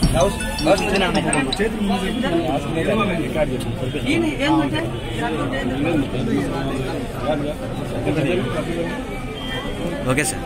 okay sir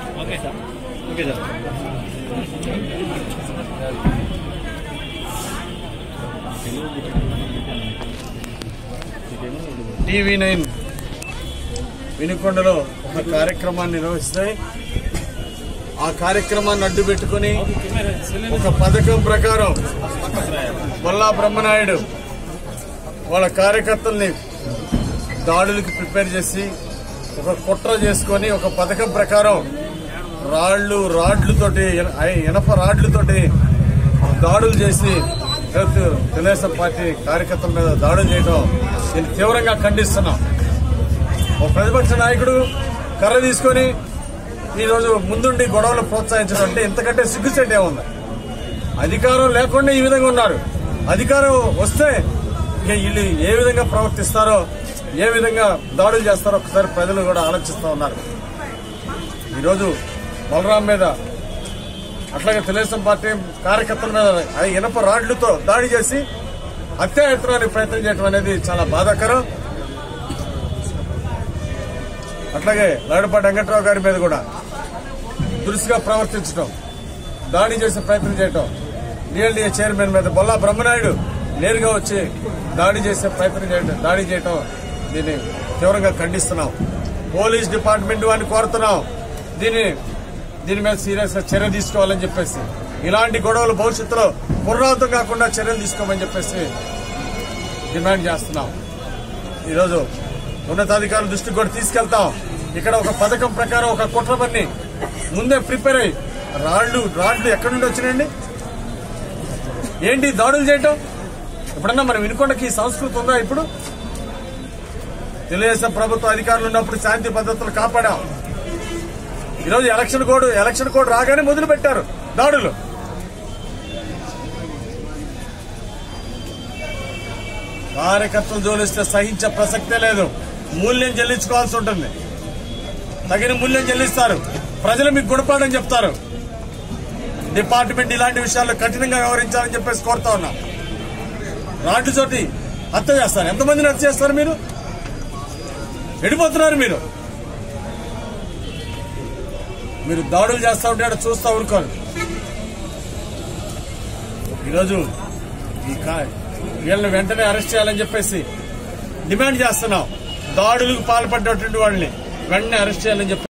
TV nine వినుకొండలో ఒక కార్యక్రమాన్ని నిర్వహిస్తాయి ఆ కార్యక్రమాన్ని అడ్డు పెట్టుకుని ఒక పథకం ప్రకారం బొల్లా బ్రహ్మనాయుడు వాళ్ళ కార్యకర్తల్ని దాడులకు ప్రిపేర్ చేసి ఒక కుట్ర చేసుకొని ఒక పథకం ప్రకారం రాళ్లు రాడ్లతోటి ఇన- ఇనప రాడ్లతోటి దాడులు చేసి తెలుగు- తెలుగుదేశం పార్టీ కార్యకర్తల మీద దాడులు చేయడం దీన్ని తీవ్రంగా ఖండిస్తున్నాం ఒక ప్రతిపక్ష నాయకుడు కర్ర తీసుకొని ఈ రోజు ముందుండి గొడవలు ప్రోత్సహించడం అంటే ఇంతకంటే సిగ్గుచెట్టు ఏముంది అధికారం లేకుండా ఈ విధంగా ఉన్నారు అధికారం వస్తే ఇక వీళ్ళు ఏ విధంగా ప్రవర్తిస్తారో ఏ విధంగా దాడులు చేస్తారో ఒకసారి ప్రజలు కూడా ఆలోచిస్తూ ఉన్నారు ఈరోజు బలరాం మీద అట్లాగే తెలుగుదేశం పార్టీ కార్యకర్తల మీద ఆ ఇనప రాడ్లతో దాడి చేసి హత్యాయత్నానికి ప్రయత్నం చేయడం అనేది చాలా బాధాకరం అట్లాగే లాడపాటి వెంకట్రావు గారి మీద కూడా దురుసుగా ప్రవర్తించడం దాడి చేసే ప్రయత్నం చేయటం డిఎల్డీఏ చైర్మన్ మీద బొల్లా బ్రహ్మనాయుడు నేరుగా వచ్చి దాడి చేసే ప్రయత్నం చేయటం దాడి చేయటం దీన్ని తీవ్రంగా ఖండిస్తున్నాం పోలీస్ డిపార్ట్మెంట్ వారిని కోరుతున్నాం దీన్ని దీని మీద సీరియస్ గా చర్య తీసుకోవాలని చెప్పేసి ఇలాంటి గొడవలు భవిష్యత్తులో పునరావృతం కాకుండా చర్యలు తీసుకోమని చెప్పేసి డిమాండ్ చేస్తున్నాం ఈరోజు ఉన్నతాధికారుల దృష్టికి కూడా తీసుకెళ్తాం ఇక్కడ ఒక పథకం ప్రకారం ఒక కుట్ర పని ముందే ప్రిపేర్ అయ్యి రాళ్లు రాళ్లు ఎక్కడి నుండి వచ్చినాయండి ఏంటి దాడులు చేయటం ఎప్పుడన్నా మరి వినుకొండకి ఈ సంస్కృతి ఉందా ఇప్పుడు తెలుగుదేశం ప్రభుత్వ అధికారులు ఉన్నప్పుడు శాంతి భద్రతలు కాపాడాం ఈరోజు ఎలక్షన్ కోడ్ ఎలక్షన్ కోడ్ రాగానే మొదలు పెట్టారు దాడులు కార్యకర్తలు జోలిస్తే సహించే ప్రసక్తే లేదు మూల్యం చెల్లించుకోవాల్సి ఉంటుంది తగిన మూల్యం చెల్లిస్తారు ప్రజలు మీకు గుణపాఠం చెప్తారు డిపార్ట్మెంట్ ఇలాంటి విషయాల్లో కఠినంగా వ్యవహరించాలని చెప్పేసి కోరుతా ఉన్నా రాడ్డు చోటి హత్య చేస్తారు ఎంతమందిని హత్య చేస్తారు మీరు ఎడిపోతున్నారు మీరు మీరు దాడులు చేస్తా ఉంటే ఆడ చూస్తా ఊరుకోరు ఈరోజు ఈ కా- వీళ్ళని వెంటనే అరెస్ట్ చేయాలని చెప్పేసి డిమాండ్ చేస్తున్నాం దాడులకు పాల్పడ్డటువంటి వాళ్ళని వెంటనే అరెస్ట్ చేయాలని చెప్పి